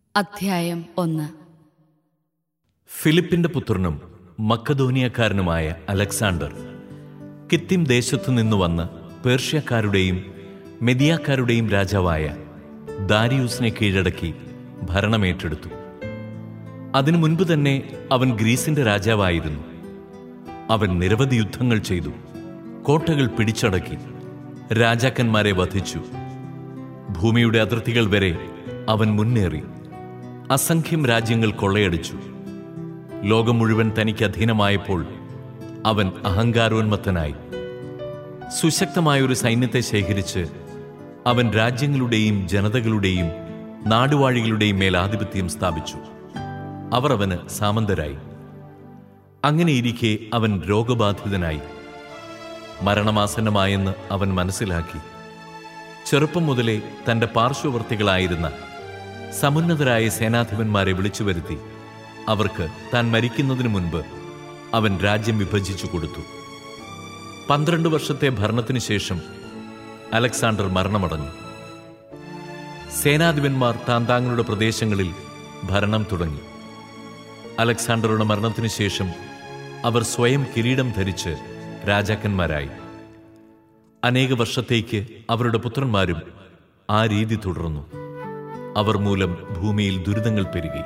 അധ്യായം ഒന്ന് ഫിലിപ്പിന്റെ പുത്രനും മക്കധോനിയക്കാരനുമായ അലക്സാണ്ടർ കിത്തിം ദേശത്തു നിന്ന് വന്ന് പേർഷ്യക്കാരുടെയും മെതിയാക്കാരുടെയും രാജാവായ ദാരിയൂസിനെ കീഴടക്കി ഭരണമേറ്റെടുത്തു അതിനു മുൻപ് തന്നെ അവൻ ഗ്രീസിന്റെ രാജാവായിരുന്നു അവൻ നിരവധി യുദ്ധങ്ങൾ ചെയ്തു കോട്ടകൾ പിടിച്ചടക്കി രാജാക്കന്മാരെ വധിച്ചു ഭൂമിയുടെ അതിർത്തികൾ വരെ അവൻ മുന്നേറി അസംഖ്യം രാജ്യങ്ങൾ കൊള്ളയടിച്ചു ലോകം മുഴുവൻ തനിക്ക് അധീനമായപ്പോൾ അവൻ അഹങ്കാരോന്മത്തനായി സുശക്തമായ ഒരു സൈന്യത്തെ ശേഖരിച്ച് അവൻ രാജ്യങ്ങളുടെയും ജനതകളുടെയും നാടുവാഴികളുടെയും മേൽ ആധിപത്യം സ്ഥാപിച്ചു അവർ അവന് സാമന്തരായി അങ്ങനെയിരിക്കെ അവൻ രോഗബാധിതനായി മരണമാസന്നമായെന്ന് അവൻ മനസ്സിലാക്കി ചെറുപ്പം മുതലേ തന്റെ പാർശ്വവർത്തികളായിരുന്ന സമുന്നതരായ സേനാധിപന്മാരെ വിളിച്ചു വരുത്തി അവർക്ക് താൻ മരിക്കുന്നതിനു മുൻപ് അവൻ രാജ്യം വിഭജിച്ചു കൊടുത്തു പന്ത്രണ്ട് വർഷത്തെ ഭരണത്തിനു ശേഷം അലക്സാണ്ടർ മരണമടഞ്ഞു സേനാധിപന്മാർ താൻ താങ്കളുടെ പ്രദേശങ്ങളിൽ ഭരണം തുടങ്ങി അലക്സാണ്ടറുടെ മരണത്തിനു ശേഷം അവർ സ്വയം കിരീടം ധരിച്ച് രാജാക്കന്മാരായി അനേക വർഷത്തേക്ക് അവരുടെ പുത്രന്മാരും ആ രീതി തുടർന്നു അവർ മൂലം ഭൂമിയിൽ ദുരിതങ്ങൾ പെരുകി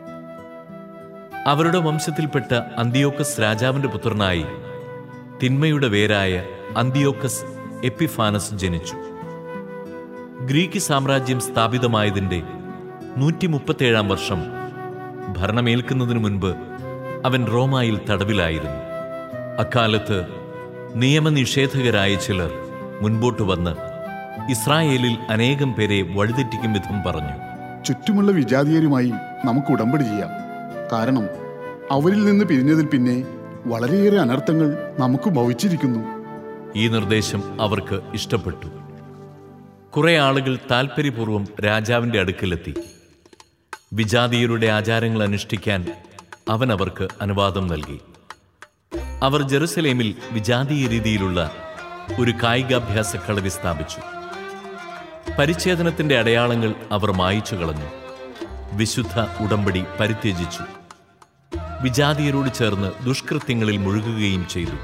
അവരുടെ വംശത്തിൽപ്പെട്ട അന്തിയോക്കസ് രാജാവിന്റെ പുത്രനായി തിന്മയുടെ വേരായ അന്തിയോക്കസ് എപ്പിഫാനസ് ജനിച്ചു ഗ്രീക്ക് സാമ്രാജ്യം സ്ഥാപിതമായതിന്റെ നൂറ്റി മുപ്പത്തേഴാം വർഷം ഭരണമേൽക്കുന്നതിനു മുൻപ് അവൻ റോമായിൽ തടവിലായിരുന്നു അക്കാലത്ത് നിയമനിഷേധകരായ ചിലർ മുൻപോട്ട് വന്ന് ഇസ്രായേലിൽ അനേകം പേരെ വഴിതെറ്റിക്കും വിധം പറഞ്ഞു ചുറ്റുമുള്ള വിജാതീയരുമായി നമുക്ക് ഉടമ്പടി ചെയ്യാം കാരണം അവരിൽ നിന്ന് പിരിഞ്ഞതിൽ പിന്നെ വളരെയേറെ അനർത്ഥങ്ങൾ നമുക്ക് ഭവിച്ചിരിക്കുന്നു ഈ നിർദ്ദേശം അവർക്ക് ഇഷ്ടപ്പെട്ടു കുറെ ആളുകൾ താൽപ്പര്യപൂർവ്വം രാജാവിന്റെ അടുക്കലെത്തി വിജാതീയരുടെ ആചാരങ്ങൾ അനുഷ്ഠിക്കാൻ അവൻ അവർക്ക് അനുവാദം നൽകി അവർ ജെറുസലേമിൽ വിജാതീയ രീതിയിലുള്ള ഒരു കായികാഭ്യാസ കളരി സ്ഥാപിച്ചു പരിച്ഛേദനത്തിന്റെ അടയാളങ്ങൾ അവർ മായിച്ചു കളഞ്ഞു വിശുദ്ധ ഉടമ്പടി പരിത്യജിച്ചു വിജാതീയരോട് ചേർന്ന് ദുഷ്കൃത്യങ്ങളിൽ മുഴുകുകയും ചെയ്തു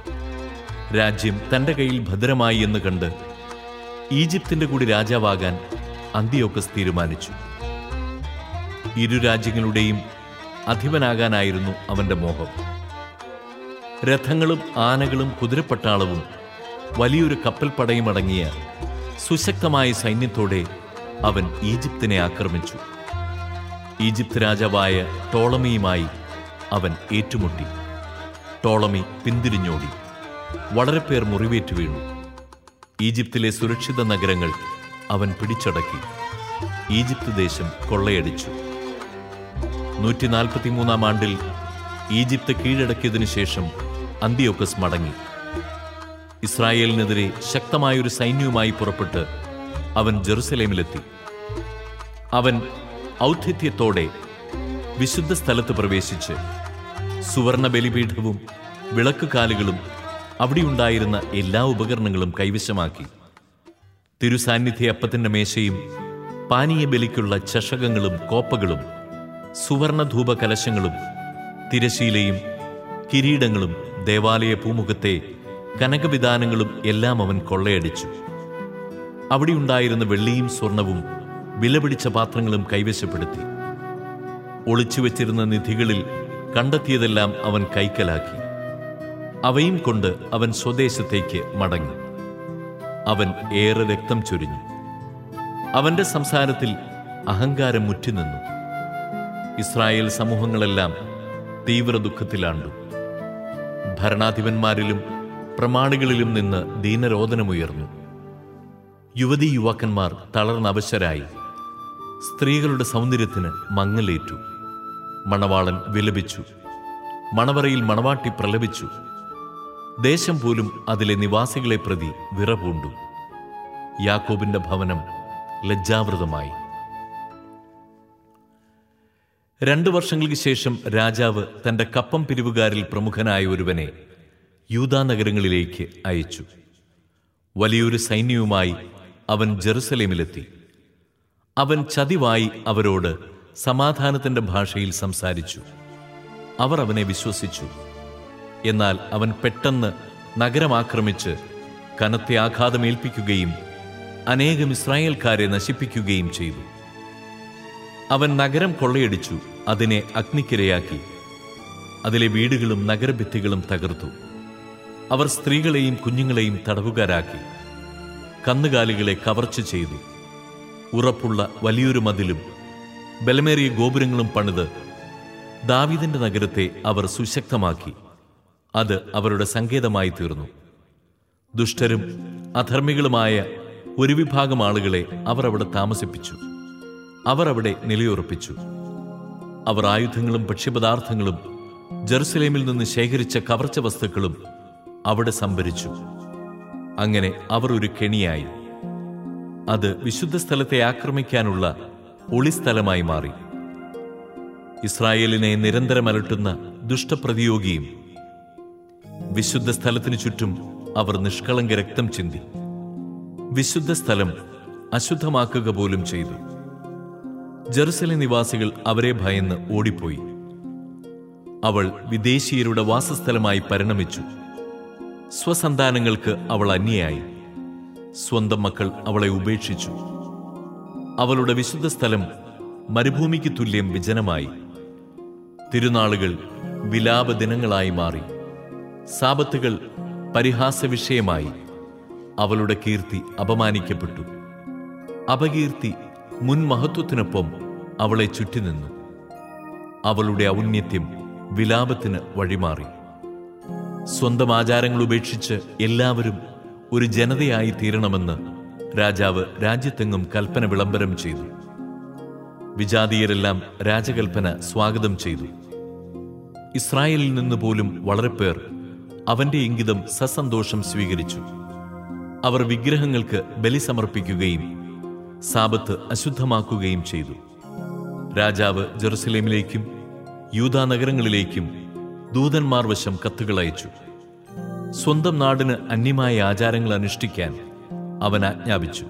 രാജ്യം തന്റെ കയ്യിൽ ഭദ്രമായി എന്ന് കണ്ട് ഈജിപ്തിന്റെ കൂടി രാജാവാകാൻ അന്തിയോക്കസ് തീരുമാനിച്ചു ഇരു രാജ്യങ്ങളുടെയും അധിപനാകാനായിരുന്നു അവന്റെ മോഹം രഥങ്ങളും ആനകളും കുതിരപ്പട്ടാളവും വലിയൊരു കപ്പൽപ്പടയും അടങ്ങിയ സുശക്തമായ സൈന്യത്തോടെ അവൻ ഈജിപ്തിനെ ആക്രമിച്ചു ഈജിപ്ത് രാജാവായ ടോളമിയുമായി അവൻ ഏറ്റുമുട്ടി ടോളമി പിന്തിരിഞ്ഞോടി വളരെ പേർ മുറിവേറ്റു വീണു ഈജിപ്തിലെ സുരക്ഷിത നഗരങ്ങൾ അവൻ പിടിച്ചടക്കി ഈജിപ്ത് ദേശം കൊള്ളയടിച്ചു നൂറ്റി നാൽപ്പത്തിമൂന്നാം ആണ്ടിൽ ഈജിപ്ത് കീഴടക്കിയതിനു ശേഷം അന്തിയോക്കസ് മടങ്ങി ഇസ്രായേലിനെതിരെ ശക്തമായൊരു സൈന്യവുമായി പുറപ്പെട്ട് അവൻ ജെറുസലേമിലെത്തി അവൻ ഔദ്ധിത്യത്തോടെ വിശുദ്ധ സ്ഥലത്ത് പ്രവേശിച്ച് സുവർണ ബലിപീഠവും വിളക്കുകാലുകളും അവിടെയുണ്ടായിരുന്ന എല്ലാ ഉപകരണങ്ങളും കൈവശമാക്കി തിരുസാന്നിധ്യ അപ്പത്തിന്റെ മേശയും പാനീയ ബലിക്കുള്ള ചഷകങ്ങളും കോപ്പകളും സുവർണ ധൂപ കലശങ്ങളും തിരശീലയും കിരീടങ്ങളും ദേവാലയ പൂമുഖത്തെ കനകവിധാനങ്ങളും എല്ലാം അവൻ കൊള്ളയടിച്ചു അവിടെയുണ്ടായിരുന്ന വെള്ളിയും സ്വർണവും വിലപിടിച്ച പാത്രങ്ങളും കൈവശപ്പെടുത്തി ഒളിച്ചു വച്ചിരുന്ന നിധികളിൽ കണ്ടെത്തിയതെല്ലാം അവൻ കൈക്കലാക്കി അവയും കൊണ്ട് അവൻ സ്വദേശത്തേക്ക് മടങ്ങി അവൻ ഏറെ രക്തം ചൊരിഞ്ഞു അവന്റെ സംസാരത്തിൽ അഹങ്കാരം മുറ്റിനിന്നു ഇസ്രായേൽ സമൂഹങ്ങളെല്ലാം തീവ്ര ദുഃഖത്തിലാണ്ടു ഭരണാധിപന്മാരിലും പ്രമാണികളിലും നിന്ന് ദീനരോധനമുയർന്നു യുവതീ യുവാക്കന്മാർ തളർന്നവശരായി സ്ത്രീകളുടെ സൗന്ദര്യത്തിന് മങ്ങലേറ്റു മണവാളൻ വിലപിച്ചു മണവറയിൽ മണവാട്ടി പ്രലപിച്ചു ദേശം പോലും അതിലെ നിവാസികളെ പ്രതി വിറപൂണ്ടു യാക്കോബിന്റെ ഭവനം ലജ്ജാവൃതമായി രണ്ടു വർഷങ്ങൾക്ക് ശേഷം രാജാവ് തന്റെ കപ്പം പിരിവുകാരിൽ പ്രമുഖനായ ഒരുവനെ യൂതാ നഗരങ്ങളിലേക്ക് അയച്ചു വലിയൊരു സൈന്യവുമായി അവൻ ജെറുസലേമിലെത്തി അവൻ ചതിവായി അവരോട് സമാധാനത്തിന്റെ ഭാഷയിൽ സംസാരിച്ചു അവർ അവനെ വിശ്വസിച്ചു എന്നാൽ അവൻ പെട്ടെന്ന് നഗരം ആക്രമിച്ച് കനത്തെ ആഘാതമേൽപ്പിക്കുകയും അനേകം ഇസ്രായേൽക്കാരെ നശിപ്പിക്കുകയും ചെയ്തു അവൻ നഗരം കൊള്ളയടിച്ചു അതിനെ അഗ്നിക്കിരയാക്കി അതിലെ വീടുകളും നഗരഭിത്തികളും തകർത്തു അവർ സ്ത്രീകളെയും കുഞ്ഞുങ്ങളെയും തടവുകാരാക്കി കന്നുകാലികളെ കവർച്ച ചെയ്തു ഉറപ്പുള്ള വലിയൊരു മതിലും ബലമേറിയ ഗോപുരങ്ങളും പണിത് ദാവീദിന്റെ നഗരത്തെ അവർ സുശക്തമാക്കി അത് അവരുടെ സങ്കേതമായി തീർന്നു ദുഷ്ടരും അധർമ്മികളുമായ ഒരു വിഭാഗം ആളുകളെ അവർ അവിടെ താമസിപ്പിച്ചു അവർ അവിടെ നിലയുറപ്പിച്ചു അവർ ആയുധങ്ങളും ഭക്ഷ്യപദാർത്ഥങ്ങളും ജെറുസലേമിൽ നിന്ന് ശേഖരിച്ച കവർച്ച വസ്തുക്കളും അവിടെ സംഭരിച്ചു അങ്ങനെ അവർ ഒരു കെണിയായി അത് വിശുദ്ധ സ്ഥലത്തെ ആക്രമിക്കാനുള്ള ഒളിസ്ഥലമായി മാറി ഇസ്രായേലിനെ നിരന്തരം അലട്ടുന്ന ദുഷ്ടപ്രതിയോഗിയും വിശുദ്ധ സ്ഥലത്തിനു ചുറ്റും അവർ നിഷ്കളങ്ക രക്തം ചിന്തി വിശുദ്ധ സ്ഥലം അശുദ്ധമാക്കുക പോലും ചെയ്തു ജെറുസലേം നിവാസികൾ അവരെ ഭയന്ന് ഓടിപ്പോയി അവൾ വിദേശീയരുടെ വാസസ്ഥലമായി പരിണമിച്ചു സ്വസന്താനങ്ങൾക്ക് അവൾ അന്യയായി സ്വന്തം മക്കൾ അവളെ ഉപേക്ഷിച്ചു അവളുടെ വിശുദ്ധ സ്ഥലം മരുഭൂമിക്ക് തുല്യം വിജനമായി തിരുനാളുകൾ വിലാപ ദിനങ്ങളായി മാറി സാപത്തുകൾ പരിഹാസ വിഷയമായി അവളുടെ കീർത്തി അപമാനിക്കപ്പെട്ടു അപകീർത്തി മുൻ മഹത്വത്തിനൊപ്പം അവളെ ചുറ്റിനിന്നു അവളുടെ ഔന്നത്യം വിലാപത്തിന് വഴിമാറി സ്വന്തം ആചാരങ്ങൾ ഉപേക്ഷിച്ച് എല്ലാവരും ഒരു ജനതയായി തീരണമെന്ന് രാജാവ് രാജ്യത്തെങ്ങും കൽപ്പന വിളംബരം ചെയ്തു വിജാതീയരെല്ലാം രാജകൽപ്പന സ്വാഗതം ചെയ്തു ഇസ്രായേലിൽ നിന്ന് പോലും വളരെ പേർ അവന്റെ ഇംഗിതം സസന്തോഷം സ്വീകരിച്ചു അവർ വിഗ്രഹങ്ങൾക്ക് ബലി സമർപ്പിക്കുകയും സാപത്ത് അശുദ്ധമാക്കുകയും ചെയ്തു രാജാവ് ജെറുസലേമിലേക്കും യൂതാ നഗരങ്ങളിലേക്കും ദൂതന്മാർ വശം കത്തുകൾ അയച്ചു സ്വന്തം നാടിന് അന്യമായ ആചാരങ്ങൾ അനുഷ്ഠിക്കാൻ അവൻ ആജ്ഞാപിച്ചു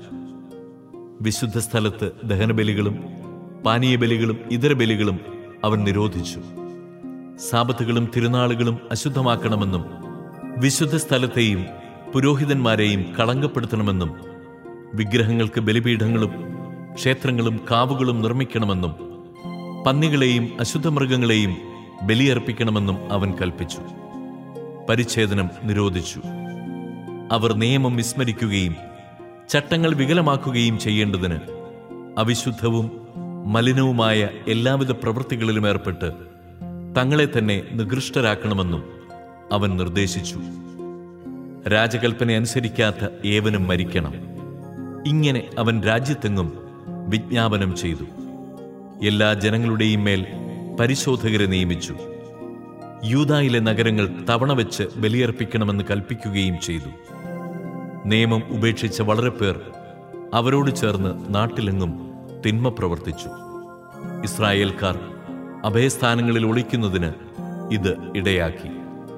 വിശുദ്ധ സ്ഥലത്ത് ദഹനബലികളും പാനീയബലികളും ഇതര ബലികളും അവൻ നിരോധിച്ചു സാപത്തുകളും തിരുനാളുകളും അശുദ്ധമാക്കണമെന്നും വിശുദ്ധ സ്ഥലത്തെയും പുരോഹിതന്മാരെയും കളങ്കപ്പെടുത്തണമെന്നും വിഗ്രഹങ്ങൾക്ക് ബലിപീഠങ്ങളും ക്ഷേത്രങ്ങളും കാവുകളും നിർമ്മിക്കണമെന്നും പന്നികളെയും അശുദ്ധമൃഗങ്ങളെയും ബലിയർപ്പിക്കണമെന്നും അവൻ കൽപ്പിച്ചു പരിച്ഛേദനം നിരോധിച്ചു അവർ നിയമം വിസ്മരിക്കുകയും ചട്ടങ്ങൾ വികലമാക്കുകയും ചെയ്യേണ്ടതിന് അവിശുദ്ധവും മലിനവുമായ എല്ലാവിധ പ്രവൃത്തികളിലും ഏർപ്പെട്ട് തങ്ങളെ തന്നെ നികൃഷ്ടരാക്കണമെന്നും അവൻ നിർദ്ദേശിച്ചു രാജകൽപ്പന അനുസരിക്കാത്ത ഏവനും മരിക്കണം ഇങ്ങനെ അവൻ രാജ്യത്തെങ്ങും വിജ്ഞാപനം ചെയ്തു എല്ലാ ജനങ്ങളുടെയും മേൽ പരിശോധകരെ നിയമിച്ചു യൂതായിലെ നഗരങ്ങൾ തവണ വെച്ച് ബലിയർപ്പിക്കണമെന്ന് കൽപ്പിക്കുകയും ചെയ്തു നിയമം ഉപേക്ഷിച്ച വളരെ പേർ അവരോട് ചേർന്ന് നാട്ടിലെങ്ങും തിന്മ പ്രവർത്തിച്ചു ഇസ്രായേൽക്കാർ അഭയസ്ഥാനങ്ങളിൽ ഒളിക്കുന്നതിന് ഇത് ഇടയാക്കി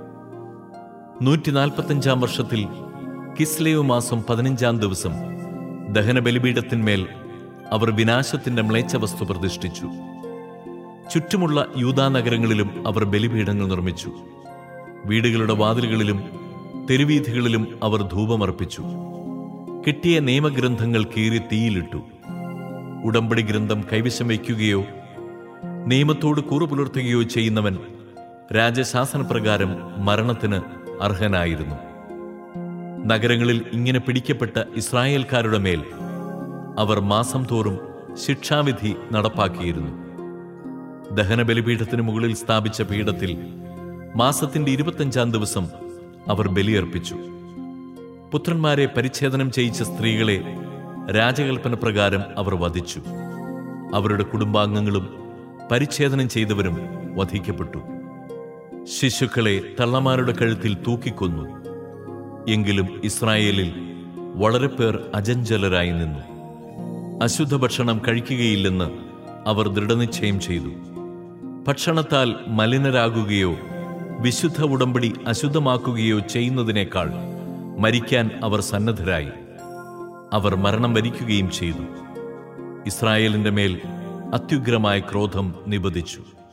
നൂറ്റി നാൽപ്പത്തഞ്ചാം വർഷത്തിൽ കിസ്ലേവ് മാസം പതിനഞ്ചാം ദിവസം ദഹനബലിപീഠത്തിന്മേൽ അവർ വിനാശത്തിന്റെ മ്ലേച്ഛ വസ്തു പ്രതിഷ്ഠിച്ചു ചുറ്റുമുള്ള യൂതാ നഗരങ്ങളിലും അവർ ബലിപീഠങ്ങൾ നിർമ്മിച്ചു വീടുകളുടെ വാതിലുകളിലും തെരുവീഥികളിലും അവർ ധൂപമർപ്പിച്ചു കിട്ടിയ നിയമഗ്രന്ഥങ്ങൾ കീറി തീയിലിട്ടു ഉടമ്പടി ഗ്രന്ഥം കൈവശം വയ്ക്കുകയോ നിയമത്തോട് കൂറു പുലർത്തുകയോ ചെയ്യുന്നവൻ രാജശാസനപ്രകാരം മരണത്തിന് അർഹനായിരുന്നു നഗരങ്ങളിൽ ഇങ്ങനെ പിടിക്കപ്പെട്ട ഇസ്രായേൽക്കാരുടെ മേൽ അവർ മാസം തോറും ശിക്ഷാവിധി നടപ്പാക്കിയിരുന്നു ദഹനബലിപീഠത്തിന് മുകളിൽ സ്ഥാപിച്ച പീഠത്തിൽ മാസത്തിന്റെ ഇരുപത്തഞ്ചാം ദിവസം അവർ ബലിയർപ്പിച്ചു പുത്രന്മാരെ പരിച്ഛേദനം ചെയ്യിച്ച സ്ത്രീകളെ രാജകൽപ്പന പ്രകാരം അവർ വധിച്ചു അവരുടെ കുടുംബാംഗങ്ങളും പരിച്ഛേദനം ചെയ്തവരും വധിക്കപ്പെട്ടു ശിശുക്കളെ തള്ളമാരുടെ കഴുത്തിൽ തൂക്കിക്കൊന്നു എങ്കിലും ഇസ്രായേലിൽ വളരെ പേർ അജഞ്ചലരായി നിന്നു അശുദ്ധ ഭക്ഷണം കഴിക്കുകയില്ലെന്ന് അവർ ദൃഢനിശ്ചയം ചെയ്തു ഭക്ഷണത്താൽ മലിനരാകുകയോ വിശുദ്ധ ഉടമ്പടി അശുദ്ധമാക്കുകയോ ചെയ്യുന്നതിനേക്കാൾ മരിക്കാൻ അവർ സന്നദ്ധരായി അവർ മരണം വരിക്കുകയും ചെയ്തു ഇസ്രായേലിന്റെ മേൽ അത്യുഗ്രമായ ക്രോധം നിബദിച്ചു